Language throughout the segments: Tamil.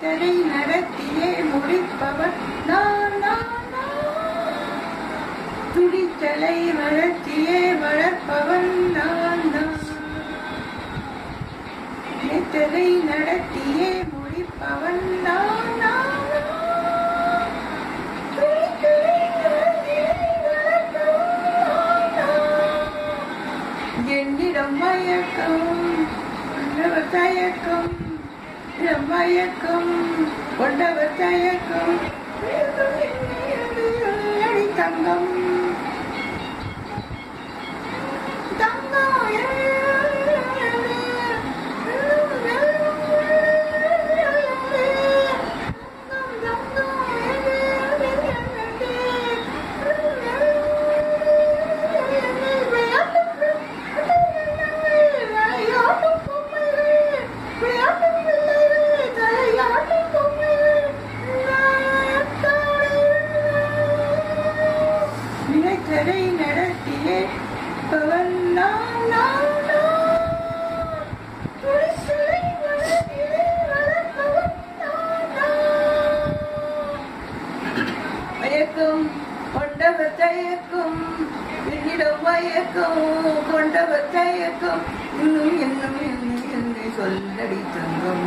நினைத்ததை நடத்தியே முடிப்பவன் நான் நான் நான். துடித்தலை வளர்த்தியே வளர்ப்பவன் நான் நான் நினைத்ததை நடத்தியே முடிப்பவன் நான் நான் நான். துடித்தலை நடத்தியே வளர்ப்பவன் நான் நான். என்னிடம் மயக்கம் கொண்டவர் தயக்கம் இடம் மயக்கம் கொண்டவர் தயக்கம் அடி தங்கம் தங்கம் நினைத்ததை நடத்தியே பவன் நான் நான் நான் துடித்தலை வளர்த்தியே வளர்ப்பவன் நான் நான். மயக்கம் கொண்டவர் தயக்கம் என்னிடம் மயக்கம் கொண்டவர் தயக்கம் இன்னும் இன்னும் என்னை என்னை சொல்லடி தங்கம்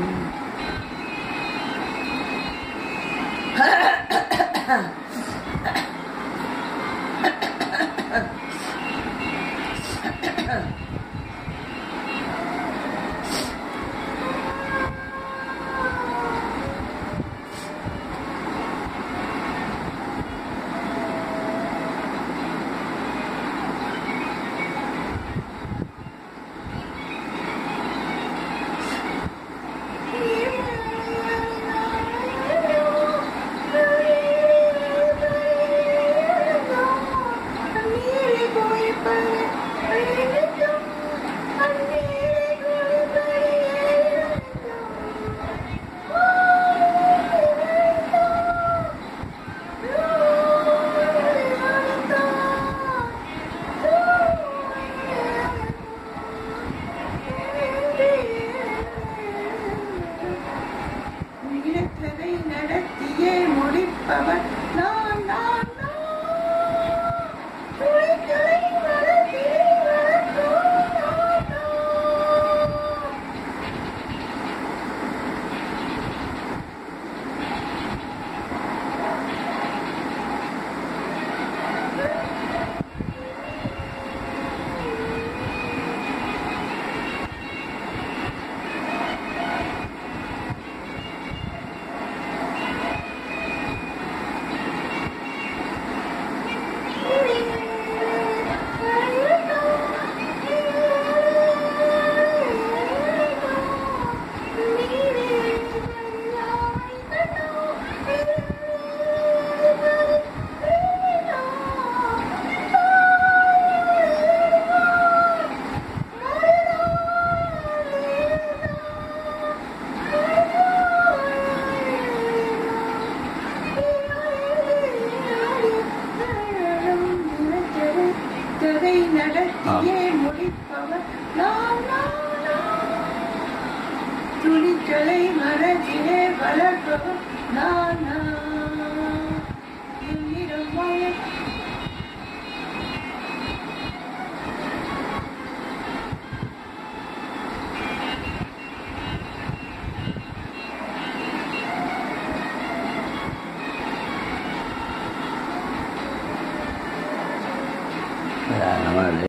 நினைத்ததை நடத்தியே முடிப்பவன் நான் நான் நான். துடித்தலை வளர்த்தியே வளர்ப்பவன் நான் நான். நினைத்ததை நடத்தியே முடிப்பவர் நான் நான் நான். துணிச்சலை மனதிலே வளர்ப்பவர் நான் நான். என்னிடம் மயக்கம் நம்ம